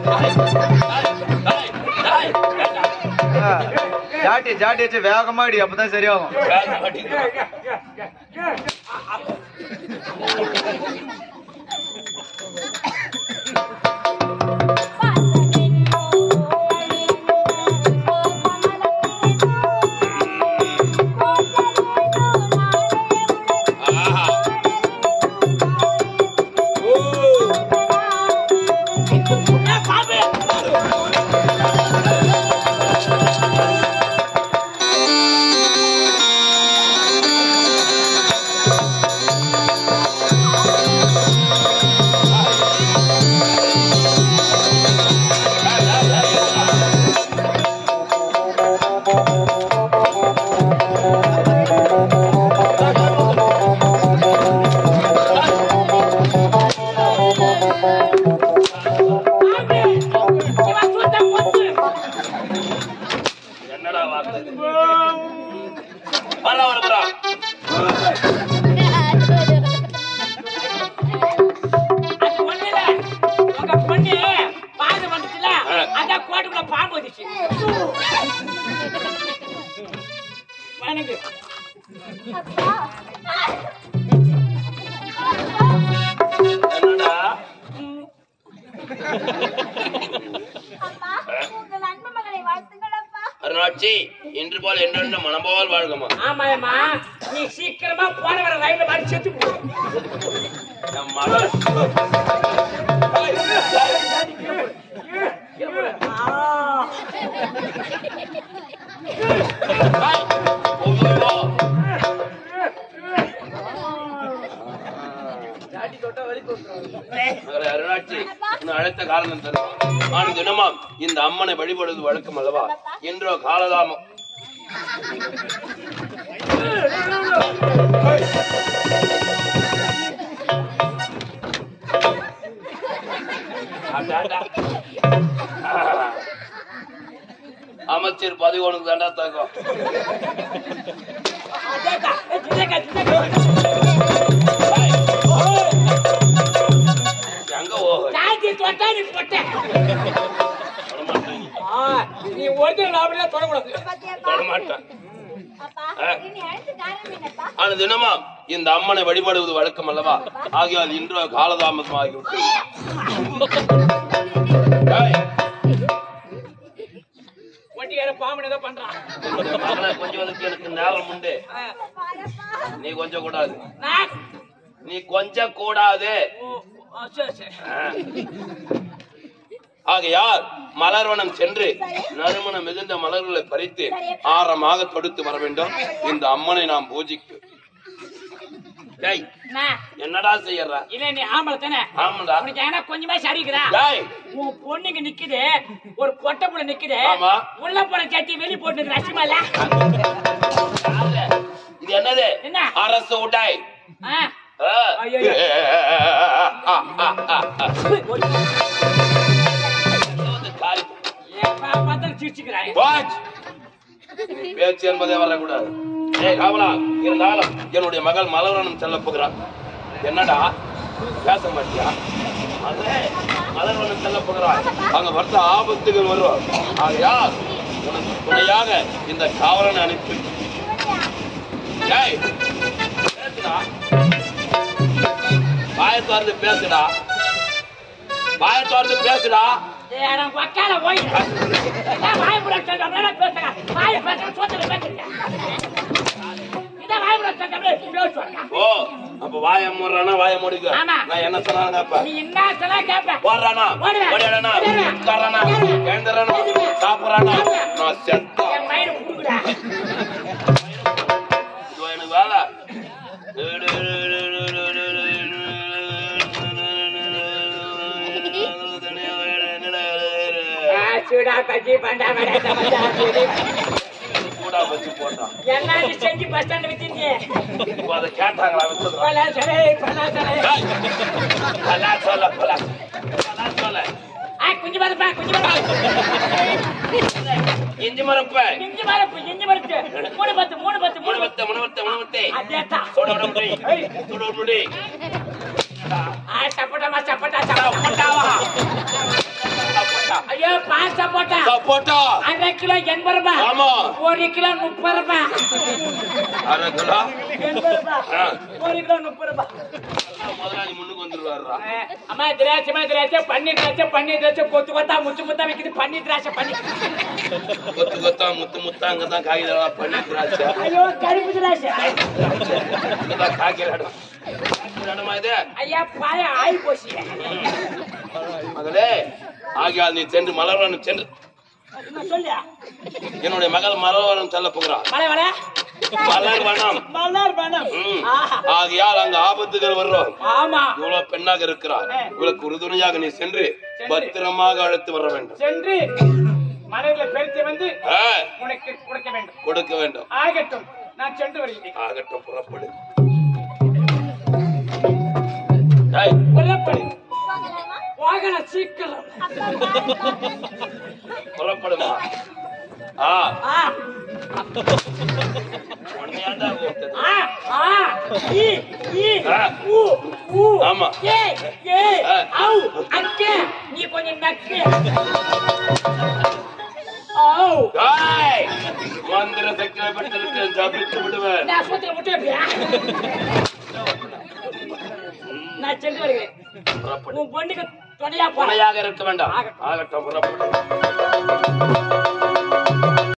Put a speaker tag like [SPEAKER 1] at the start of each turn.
[SPEAKER 1] டேய், டேய், டேய்.
[SPEAKER 2] ஜாட்டி ஜாட்டி வச்சு வேகமா அடி அப்பதான் சரியாகும்
[SPEAKER 1] வேகமா அடிங்க. ஆஹா. ஓ. என்னடா வார்த்தை இது? வரா, வரா, வரா.
[SPEAKER 3] அது ஒண்ணுல, உங்க பொண்ணு பாது வந்துச்சுல, அதான் கோட்டுக்குள்ள பாம்பு வந்துச்சு. வணங்கு.
[SPEAKER 1] என்னடா
[SPEAKER 4] உங்கள் அன்பு மகளை வாழ்த்துங்களப்பா
[SPEAKER 1] அருணாட்சி இன்று போல் என்றென்று மனம்போல் வாழ்கமா
[SPEAKER 3] ஆமாம்மா, நீ சீக்கிரமா போன வர ரயில்ல மாட்டி செத்து போ.
[SPEAKER 1] என் மகள் ஐயோ. மகளே அருணாட்சி உன்னை அழைத்த காரணம் தரும் ஆன தினமாம் இந்த அம்மனை வழிபடுவது வழக்கம் அல்லவா என்றோ காலதாமம் அடாடா. அமைச்சர் பதவி உனக்கு தாண்டா தங்கம்
[SPEAKER 3] அதேதான். ஏய், ஜிலேகா, ஜிலேகா.
[SPEAKER 1] எங்க போக
[SPEAKER 3] ஜாதி தொட்டா நீ பொட்ட. ஆ, நீ ஒரிஜினல் அப்படிலாம் தொடக்கூடாது
[SPEAKER 4] பாத்தியாப்பா
[SPEAKER 1] தொடமாட்டேன்
[SPEAKER 4] அப்பா என்னை அழைத்து காரணம் என்னப்பா
[SPEAKER 1] ஆன தினமாம் இந்த அம்மனை வழிபடுவது வழக்கம் அல்லவா ஆகையால் இன்று காலதாமதமாகிவிட்டது ஏய்,
[SPEAKER 3] ஒட்டிக்கார பாம்பு ஏதோ பண்றான்
[SPEAKER 1] மகளே, கொஞ்சம் அதுக்கு எனக்கு நேரம் உண்டு
[SPEAKER 3] ஆ,
[SPEAKER 4] பாரப்பா
[SPEAKER 1] நீ கொஞ்சம் கூடாது
[SPEAKER 3] நான்
[SPEAKER 1] நீ கொஞ்சம் கூடாது
[SPEAKER 3] ஓ, ஆ, சரி சரி
[SPEAKER 1] ஆகையால் மலர்வனம் சென்று நறுமணம் மிகுந்த மலர்களை பறித்து ஆரமாக தொடுத்து வர வேண்டும் இந்த அம்மனை நாம் பூஜிக்கு டேய்
[SPEAKER 3] நான்
[SPEAKER 1] என்னடா செய்யறா
[SPEAKER 3] இல்ல நீ ஆம்பளை தானே
[SPEAKER 1] ஆமாடா
[SPEAKER 3] உனக்கு ஏன்னா கொஞ்சமா சரிக்குதா
[SPEAKER 1] டேய்
[SPEAKER 3] உன் பொண்ணுங்க நிக்குது ஒரு பொட்டை புள்ள நிக்குது
[SPEAKER 1] ஆமா.
[SPEAKER 3] உள்ள போன சட்டி வெளிய போட்டு ரசிமல்ல
[SPEAKER 1] யாரு? இது என்னது
[SPEAKER 3] என்ன?
[SPEAKER 1] அரசு உடாய்
[SPEAKER 3] ஆ
[SPEAKER 1] ஆ.
[SPEAKER 3] ஐயோ.
[SPEAKER 1] வந்து காரி.
[SPEAKER 3] ஏன் பா- பார்த்தாலும் சிரிச்சுக்கிறாய்
[SPEAKER 1] வாட்ச். நீ பேச்சு என்பதே வரக்கூடாது ஏய் காவலா இருந்தாலும் என்னுடைய மகள் மலர்வனம் செல்ல போகிறாள் என்னடா பேச மாட்டியா அதே மலர்வனம் செல்ல போகிறாள் அங்க வருத்த ஆபத்துகள் வரும் ஆகையால் உனக்கு துணையாக இந்த காவலனை அனுப்பி ஏய் பேசுடா வாயை திறந்து பேசுடா வாயை திறந்து பேசுடா
[SPEAKER 3] ஏய், நான் உக்கால போய் இதான் வாய் முறை சொல்றேன் பேசுறேன் வாய் பேசுறேன் சோத்துல பேசுறேன் இதான் வாய் முறை சொல்றேன் பேசுறேன்
[SPEAKER 1] ஓ அப்ப வாய மூடுறானா வாய மூடிக்க
[SPEAKER 3] ஆமா.
[SPEAKER 1] நான் என்ன சொன்னாங்க அப்ப
[SPEAKER 3] நீ என்ன சொல்ல கேப்ப
[SPEAKER 1] போடுறானா
[SPEAKER 3] ஓடுவேன்.
[SPEAKER 1] ஓடிடுறானா
[SPEAKER 3] ஓடிடுவேன்.
[SPEAKER 1] உட்காரானா
[SPEAKER 3] ஓடிடுவேன்.
[SPEAKER 1] எழுந்துறானா
[SPEAKER 3] ஓடிடுவேன்.
[SPEAKER 1] சாப்பிடுறானா
[SPEAKER 3] ஓடிடுவேன்.
[SPEAKER 1] நான் செத்தா
[SPEAKER 3] என் மயிறு புடுங்குடா
[SPEAKER 1] இதோ எனக்கு வேலை
[SPEAKER 3] ஆ, சூடா பஜ்ஜி பண்டா வடை சமோசா பூரி.
[SPEAKER 1] சூடா வச்சு போட்டான்
[SPEAKER 3] எல்லாம் நீ செஞ்சு பஸ் ஸ்டாண்ட் வச்சிருந்தீங்க
[SPEAKER 1] இப்போ அதை கேட்டாங்களா வித்துடுறான்
[SPEAKER 3] பலாசலை பலாசலை
[SPEAKER 1] பலா சொல்ல பலா பலா சொல்ல
[SPEAKER 3] ஆ குஞ்சு மரப்பா குஞ்சு மரப்பா
[SPEAKER 1] இஞ்சி மரப்ப
[SPEAKER 3] இஞ்சி மரப்பு இஞ்சி மரப்பு மூணு பத்து மூணு பத்து மூணு பத்து
[SPEAKER 1] முனவத்த முனவத்த முனவத்தே
[SPEAKER 3] அதேதான்
[SPEAKER 1] சோட விட முடி சோட விட முடி
[SPEAKER 3] ஆ சப்பட்டமா சப்பட்டா சப்பட்டாவா
[SPEAKER 1] அப்ப
[SPEAKER 3] சப்போட்டா
[SPEAKER 1] சப்போட்டா
[SPEAKER 3] அரை கிலோ எண்பது ரூபாய்
[SPEAKER 1] ஆமா
[SPEAKER 3] ஒரு கிலோ முப்பது ரூபாய்
[SPEAKER 1] அரை கிலோ
[SPEAKER 3] எண்பது ரூபாய்
[SPEAKER 1] ஆ.
[SPEAKER 3] ஒரு கிலோ முப்பது ரூபாய்
[SPEAKER 1] முதலாளி முன்னுக்கு வந்துருவாருடா
[SPEAKER 3] அஹ், அம்மா திராட்சை திராட்சை பன்னீர் திராட்சை பன்னீர் திராட்சை கொத்து கொத்தா முத்து முத்தா வைக்குது பன்னீர் திராட்சை பன்னீர்
[SPEAKER 1] கொத்து கொத்தா முத்து முத்தா அங்கதான் காய்கறி பண்ணி திராட்சை
[SPEAKER 3] ஐயோ கருப்பு திராட்சை
[SPEAKER 1] இங்கதான் காய்கறி இடம் இடமா இது
[SPEAKER 3] ஐயா பாய ஆயி போச்சு
[SPEAKER 1] மகளே ஆகியால் நீ சென்று மலர்வனம் சென்று
[SPEAKER 3] என்ன சொல்லியா
[SPEAKER 1] என்னுடைய மகள் மலர்வனம் செல்ல போகிறாள்
[SPEAKER 3] மலை வர
[SPEAKER 1] மலர்வனம்
[SPEAKER 3] மலர் வனம்
[SPEAKER 1] ம்.
[SPEAKER 3] ஆஹா.
[SPEAKER 1] ஆகையால் அங்க ஆபத்துகள் வரும்
[SPEAKER 3] ஆமா
[SPEAKER 1] இவ்வளவு பெண்ணாக இருக்கிறார் இவளுக்கு உறுதுணையாக நீ சென்று பத்திரமாக அழைத்து வர வேண்டும்
[SPEAKER 3] சென்று மலையில பெருத்தி வந்து
[SPEAKER 1] ஆ,
[SPEAKER 3] உனக்கு கொடுக்க வேண்டும்
[SPEAKER 1] கொடுக்க வேண்டும்
[SPEAKER 3] ஆகட்டும் நான் சென்று வருகிறேன்
[SPEAKER 1] ஆகட்டும் புறப்படு ஏய்,
[SPEAKER 3] புறப்படு
[SPEAKER 4] போகலாமா?
[SPEAKER 3] வாகன சீக்கிரம்
[SPEAKER 4] அப்பா பாருப்பா.
[SPEAKER 1] புறப்படுமா ஆ
[SPEAKER 3] ஆ
[SPEAKER 1] உன்னையாண்டா கூப்பிட்டது.
[SPEAKER 3] ஆ ஆ ஈ ஈ
[SPEAKER 1] ஆ.
[SPEAKER 3] ஊ ஊ
[SPEAKER 1] ஆமா.
[SPEAKER 3] ஏ ஏ
[SPEAKER 1] ஆ.
[SPEAKER 3] அவு அக்கே நீ கொஞ்சம் நக்கு ஆவ்
[SPEAKER 1] ஏய், மந்திர சக்தியை பெற்றிருக்க ஜபித்து விடுவேன்
[SPEAKER 3] நான் ஆஸ்பத்திரி முட்டு வைப்பியா நான் சென்று வருகிறேன்
[SPEAKER 1] புறப்படு
[SPEAKER 3] உன் பொண்ணுக்கு துணையா போறேன்
[SPEAKER 1] துணையாக இருக்க வேண்டாம்
[SPEAKER 3] ஆகட்டும்.
[SPEAKER 1] ஆகட்டும் புறப்படு